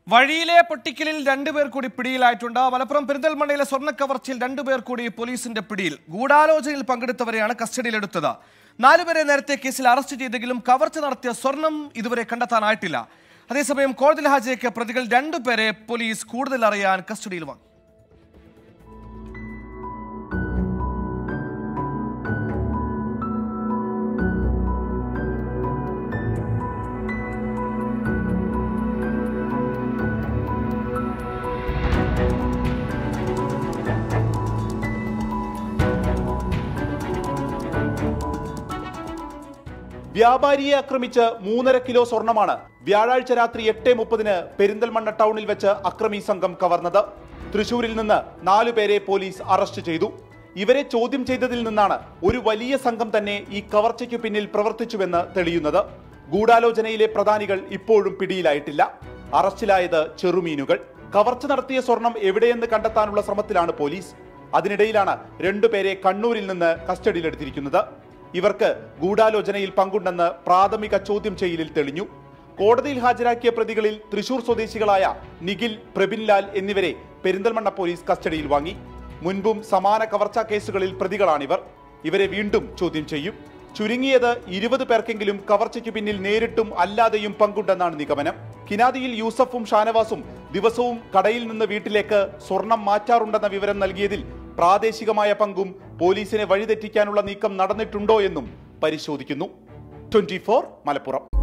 വഴിയിലെ പൊട്ടിക്കലിൽ രണ്ടുപേർ കൂടി പിടിയിലായിട്ടുണ്ട് മലപ്പുറം പെരിന്തൽമണ്ണയിലെ സ്വർണ്ണ കവർച്ചയിൽ രണ്ടുപേർ കൂടി പോലീസിന്റെ പിടിയിൽ ഗൂഢാലോചനയിൽ പങ്കെടുത്തവരെയാണ് കസ്റ്റഡിയിലെടുത്തത് നാലുപേരെ നേരത്തെ കേസിൽ അറസ്റ്റ് ചെയ്തെങ്കിലും കവർച്ച നടത്തിയ സ്വർണം ഇതുവരെ കണ്ടെത്താനായിട്ടില്ല അതേസമയം കോടതിയിൽ ഹാജരാക്കിയ പ്രതികൾ രണ്ടുപേരെ പോലീസ് കൂടുതൽ അറിയാൻ കസ്റ്റഡിയിൽ വാങ്ങി വ്യാപാരിയെ ആക്രമിച്ച് മൂന്നര കിലോ സ്വർണമാണ് വ്യാഴാഴ്ച രാത്രി എട്ട് മുപ്പതിന് പെരിന്തൽമണ്ണ ടൗണിൽ വെച്ച് അക്രമി സംഘം കവർന്നത് തൃശൂരിൽ നിന്ന് നാലു പേരെ പോലീസ് അറസ്റ്റ് ചെയ്തു ഇവരെ ചോദ്യം ചെയ്തതിൽ നിന്നാണ് ഒരു വലിയ സംഘം തന്നെ ഈ കവർച്ചയ്ക്കു പിന്നിൽ പ്രവർത്തിച്ചുവെന്ന് തെളിയുന്നത് ഗൂഢാലോചനയിലെ പ്രധാനികൾ ഇപ്പോഴും പിടിയിലായിട്ടില്ല അറസ്റ്റിലായത് ചെറുമീനുകൾ കവർച്ച നടത്തിയ സ്വർണം എവിടെയെന്ന് കണ്ടെത്താനുള്ള ശ്രമത്തിലാണ് പോലീസ് അതിനിടയിലാണ് രണ്ടുപേരെ കണ്ണൂരിൽ നിന്ന് കസ്റ്റഡിയിലെടുത്തിരിക്കുന്നത് ഇവർക്ക് ഗൂഢാലോചനയിൽ പങ്കുണ്ടെന്ന് പ്രാഥമിക ചോദ്യം ചെയ്യലിൽ തെളിഞ്ഞു കോടതിയിൽ ഹാജരാക്കിയ പ്രതികളിൽ തൃശൂർ സ്വദേശികളായ നിഖിൽ പ്രബിൻലാൽ എന്നിവരെ പെരിന്തൽമണ്ണ പോലീസ് കസ്റ്റഡിയിൽ വാങ്ങി മുൻപും സമാന കവർച്ചാ കേസുകളിൽ പ്രതികളാണിവർ ഇവരെ വീണ്ടും ചോദ്യം ചെയ്യും ചുരുങ്ങിയത് ഇരുപത് പേർക്കെങ്കിലും കവർച്ചയ്ക്ക് പിന്നിൽ നേരിട്ടും അല്ലാതെയും പങ്കുണ്ടെന്നാണ് നിഗമനം കിനാദിയിൽ യൂസഫും ഷാനവാസും ദിവസവും കടയിൽ നിന്ന് വീട്ടിലേക്ക് സ്വർണം മാറ്റാറുണ്ടെന്ന വിവരം നൽകിയതിൽ പ്രാദേശികമായ പങ്കും പോലീസിനെ വഴിതെറ്റിക്കാനുള്ള നീക്കം നടന്നിട്ടുണ്ടോ എന്നും പരിശോധിക്കുന്നു ട്വന്റി മലപ്പുറം